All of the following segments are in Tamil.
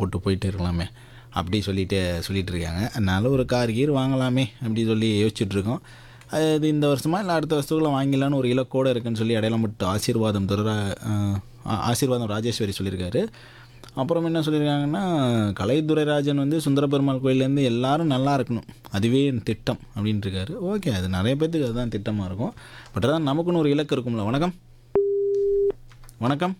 போட்டு போயிட்டே இருக்கலாமே அப்படி சொல்லிட்டு சொல்லிட்டு இருக்காங்க அதனால ஒரு கார் கீர் வாங்கலாமே அப்படி சொல்லி யோசிச்சுட்டு இருக்கோம் அது இந்த வருஷமா இல்லை அடுத்த வருஷத்துக்குள்ள வாங்கிடலான்னு ஒரு இலக்கோடு இருக்குன்னு சொல்லி அடையாளம் விட்டு ஆசீர்வாதம் துறை ஆசீர்வாதம் ராஜேஸ்வரி சொல்லியிருக்காரு அப்புறம் என்ன சொல்லியிருக்காங்கன்னா கலைத்துறை ராஜன் வந்து சுந்தரபெருமாள் கோயிலேருந்து எல்லாரும் நல்லா இருக்கணும் அதுவே என் திட்டம் அப்படின்ட்டு இருக்காரு ஓகே அது நிறைய பேர்த்துக்கு அதுதான் திட்டமாக இருக்கும் பட் அதான் நமக்குன்னு ஒரு இலக்கு இருக்கும்ல வணக்கம் வணக்கம்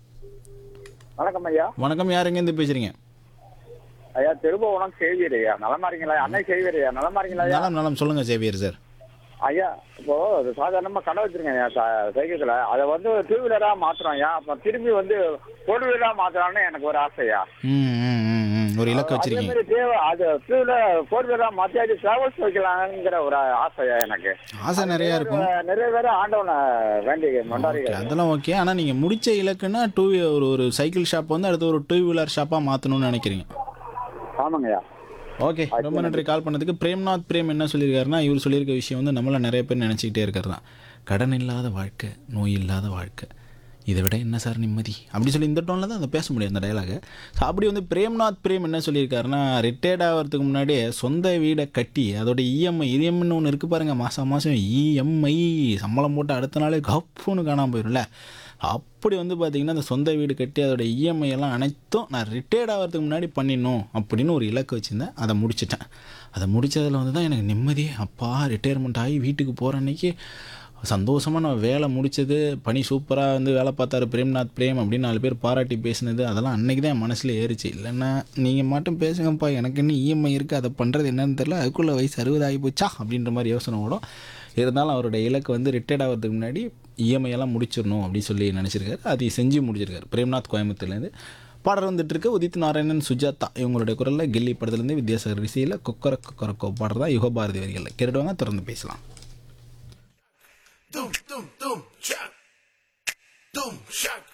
வணக்கம் ஐயா வணக்கம் யார் எங்கேருந்து பேசுகிறீங்க ஐயா திருபுவனம் செய்வீர் ஐயா நலமா இருக்கீங்களா அன்னை செய்வீர் ஐயா நலமா இருக்கீங்களா ஐயா நலம் நலம் சொல்லுங்கள் சேவியர் சார் ஐயா இப்போ அது சாதாரணமா கடை வச்சிருக்கேன் ஐயா ச- சைக்கிள்ல அதை வந்து டூ வீலரா மாத்துறோம் ஐயா அப்ப திரும்பி வந்து ஃபோர் வீலரா மாத்தலாம்னு எனக்கு ஒரு ஆசையா ம் ம் ம், ம் ஒரு இலக்கு அதே வச்சுருக்கீங்க மாதிரி தேவை அது டூ வீலர் ஃபோர் வீலரா மாத்தியாச்சு டிராவல்ஸ் வைக்கலாங்கிற ஒரு ஆசையா எனக்கு ஆசை நிறையா இருக்கும் நிறைய பேர் ஆண்டவனை வேண்டி மண்டாரி ஓகே அதெல்லாம் ஓகே ஆனால் நீங்கள் முடிச்ச இலக்குன்னா டூ ஒரு ஒரு சைக்கிள் ஷாப் வந்து அடுத்து ஒரு டூ வீலர் ஷாப்பாக மாற்றணும்னு நினைக்கிறீங்க ஆமாங்க ஐயா ஓகே ரொம்ப நன்றி கால் பண்ணதுக்கு பிரேம்நாத் பிரேம் என்ன சொல்லியிருக்காருன்னா இவர் சொல்லியிருக்க விஷயம் வந்து நம்மள நிறைய பேர் நினச்சிக்கிட்டே இருக்கிறது தான் கடன் இல்லாத வாழ்க்கை நோய் இல்லாத வாழ்க்கை இதை விட என்ன சார் நிம்மதி அப்படி சொல்லி இந்த டோனில் தான் அதை பேச முடியும் அந்த டயலாக ஸோ அப்படி வந்து பிரேம்நாத் பிரேம் என்ன சொல்லியிருக்காருன்னா ரிட்டையர்ட் ஆகிறதுக்கு முன்னாடியே சொந்த வீடை கட்டி அதோட இஎம்ஐ இஎம்ஐன்னு ஒன்று இருக்குது பாருங்கள் மாதம் மாதம் இஎம்ஐ சம்பளம் போட்டு அடுத்த நாளே கப்புன்னு காணாமல் போயிடும்ல அப்படி வந்து பார்த்தீங்கன்னா அந்த சொந்த வீடு கட்டி அதோட இஎம்ஐ எல்லாம் அனைத்தும் நான் ரிட்டையர்ட் ஆகிறதுக்கு முன்னாடி பண்ணிடணும் அப்படின்னு ஒரு இலக்கு வச்சுருந்தேன் அதை முடிச்சிட்டேன் அதை முடிச்சதில் வந்து தான் எனக்கு நிம்மதியே அப்பா ரிட்டையர்மெண்ட் ஆகி வீட்டுக்கு போகிற அன்னைக்கு சந்தோஷமாக நான் வேலை முடிச்சது பணி சூப்பராக வந்து வேலை பார்த்தாரு பிரேம்நாத் பிரேம் அப்படின்னு நாலு பேர் பாராட்டி பேசினது அதெல்லாம் அன்னைக்கு தான் என் மனசில் ஏறிச்சு இல்லைன்னா நீங்கள் மட்டும் பேசுங்கப்பா எனக்கு இன்னும் இஎம்ஐ இருக்குது அதை பண்ணுறது என்னன்னு தெரியல அதுக்குள்ளே வயசு அறுபது ஆகி போச்சா அப்படின்ற மாதிரி யோசனை ஓடும் இருந்தாலும் அவருடைய இலக்கு வந்து ரிட்டையர்ட் ஆகிறதுக்கு முன்னாடி இஎம்ஐ எல்லாம் முடிச்சிடணும் அப்படின்னு சொல்லி நினச்சிருக்காரு அதை செஞ்சு முடிச்சிருக்காரு பிரேம்நாத் கோயம்புத்தூர்லேருந்து பாடல் வந்துட்டு இருக்கு உதித் நாராயணன் சுஜாதா இவங்களுடைய குரலில் கில்லி படத்துலேருந்து வித்யாசாகர் இசையில் கொக்கர கொக்கரக்கோ பாடுறதா யுகபாரதி வரிகளில் கேட்டுவாங்க தொடர்ந்து பேசலாம் Doom, doom, doom, shack. Doom, shack.